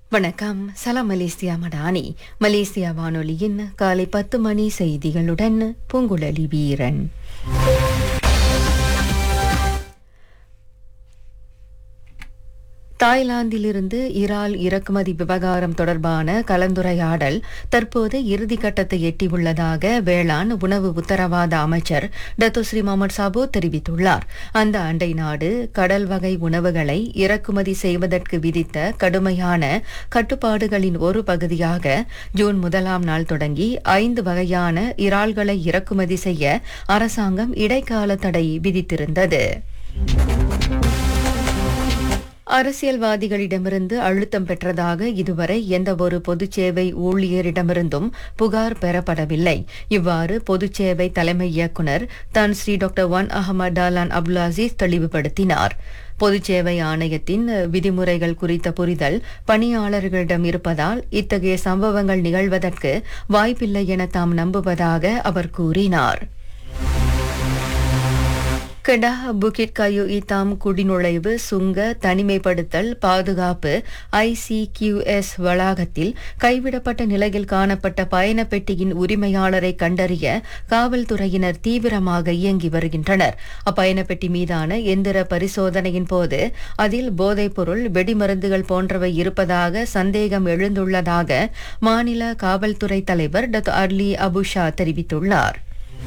வணக்கம் சலாம் Malaysia Madani Malaysia வானொலியின் காலை பத்து மணி செய்திகளுடன் பூங்குழலி வீரன் தாய்லாந்திலிருந்து இறால் இறக்குமதி விவகாரம் தொடர்பான கலந்துரையாடல் தற்போது இறுதிக்கட்டத்தை எட்டியுள்ளதாக வேளாண் உணவு உத்தரவாத அமைச்சர் டத்தோஸ்ரீ முகமது சாபு தெரிவித்துள்ளார் அந்த அண்டை நாடு கடல் வகை உணவுகளை இறக்குமதி செய்வதற்கு விதித்த கடுமையான கட்டுப்பாடுகளின் ஒரு பகுதியாக ஜூன் முதலாம் நாள் தொடங்கி ஐந்து வகையான இறால்களை இறக்குமதி செய்ய அரசாங்கம் இடைக்கால தடை விதித்திருந்தது அரசியல்வாதிகளிடமிருந்து அழுத்தம் பெற்றதாக இதுவரை எந்தவொரு பொதுச்சேவை ஊழியரிடமிருந்தும் புகார் பெறப்படவில்லை இவ்வாறு பொதுச்சேவை தலைமை இயக்குநர் தான் ஸ்ரீ டாக்டர் ஒன் அகமது டாலான் அப்துல் அசீஸ் தெளிவுபடுத்தினார் பொதுச்சேவை ஆணையத்தின் விதிமுறைகள் குறித்த புரிதல் பணியாளர்களிடம் இருப்பதால் இத்தகைய சம்பவங்கள் நிகழ்வதற்கு வாய்ப்பில்லை என தாம் நம்புவதாக அவர் கூறினார் கெடா புகிட் கயு இத்தாம் குடிநுழைவு சுங்க தனிமைப்படுத்தல் பாதுகாப்பு ஐசிகியூஎஸ் வளாகத்தில் கைவிடப்பட்ட நிலையில் காணப்பட்ட பயண பெட்டியின் உரிமையாளரை கண்டறிய காவல்துறையினர் தீவிரமாக இயங்கி வருகின்றனர் அப்பயண பெட்டி மீதான எந்திர பரிசோதனையின் போது அதில் போதைப்பொருள் வெடிமருந்துகள் போன்றவை இருப்பதாக சந்தேகம் எழுந்துள்ளதாக மாநில காவல்துறை தலைவர் டத் அர்லி அபுஷா தெரிவித்துள்ளார்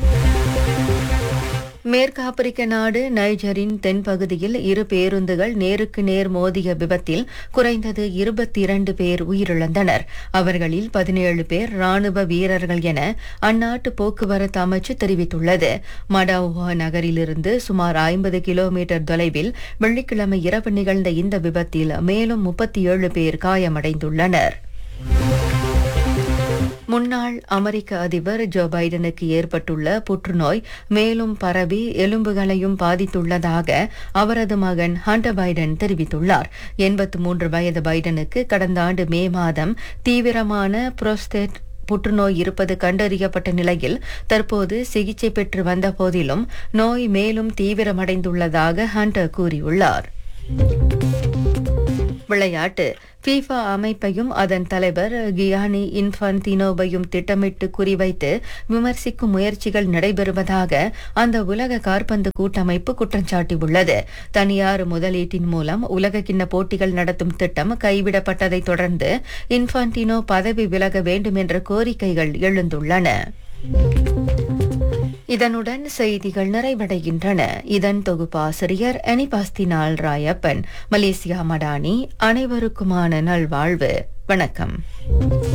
மேற்கு ஆப்பிரிக்க நாடு நைஜரின் தென்பகுதியில் இரு பேருந்துகள் நேருக்கு நேர் மோதிய விபத்தில் குறைந்தது இருபத்தி இரண்டு பேர் உயிரிழந்தனர் அவர்களில் பதினேழு பேர் ராணுவ வீரர்கள் என அந்நாட்டு போக்குவரத்து அமைச்சு தெரிவித்துள்ளது மடாவுஹா நகரிலிருந்து சுமார் ஐம்பது கிலோமீட்டர் தொலைவில் வெள்ளிக்கிழமை இரவு நிகழ்ந்த இந்த விபத்தில் மேலும் முப்பத்தி ஏழு பேர் காயமடைந்துள்ளனர் முன்னாள் அமெரிக்க அதிபர் ஜோ பைடனுக்கு ஏற்பட்டுள்ள புற்றுநோய் மேலும் பரவி எலும்புகளையும் பாதித்துள்ளதாக அவரது மகன் ஹண்டர் பைடன் தெரிவித்துள்ளார் எண்பத்து மூன்று வயது பைடனுக்கு கடந்த ஆண்டு மே மாதம் தீவிரமான புரோஸ்டேட் புற்றுநோய் இருப்பது கண்டறியப்பட்ட நிலையில் தற்போது சிகிச்சை பெற்று வந்த போதிலும் நோய் மேலும் தீவிரமடைந்துள்ளதாக ஹண்டர் கூறியுள்ளார் விளையாட்டு ஃபீஃபா அமைப்பையும் அதன் தலைவர் கியானி இன்ஃபன்டினோவையும் திட்டமிட்டு குறிவைத்து விமர்சிக்கும் முயற்சிகள் நடைபெறுவதாக அந்த உலக காற்பந்து கூட்டமைப்பு குற்றம் சாட்டியுள்ளது தனியார் முதலீட்டின் மூலம் உலகக்கிண்ண போட்டிகள் நடத்தும் திட்டம் கைவிடப்பட்டதைத் தொடர்ந்து இன்ஃபன்டினோ பதவி விலக வேண்டும் என்ற கோரிக்கைகள் எழுந்துள்ளன இதனுடன் செய்திகள் நிறைவடைகின்றன இதன் தொகுப்பாசிரியர் அனிபாஸ்தினால் ராயப்பன் மலேசியா மடானி அனைவருக்குமான நல்வாழ்வு வணக்கம்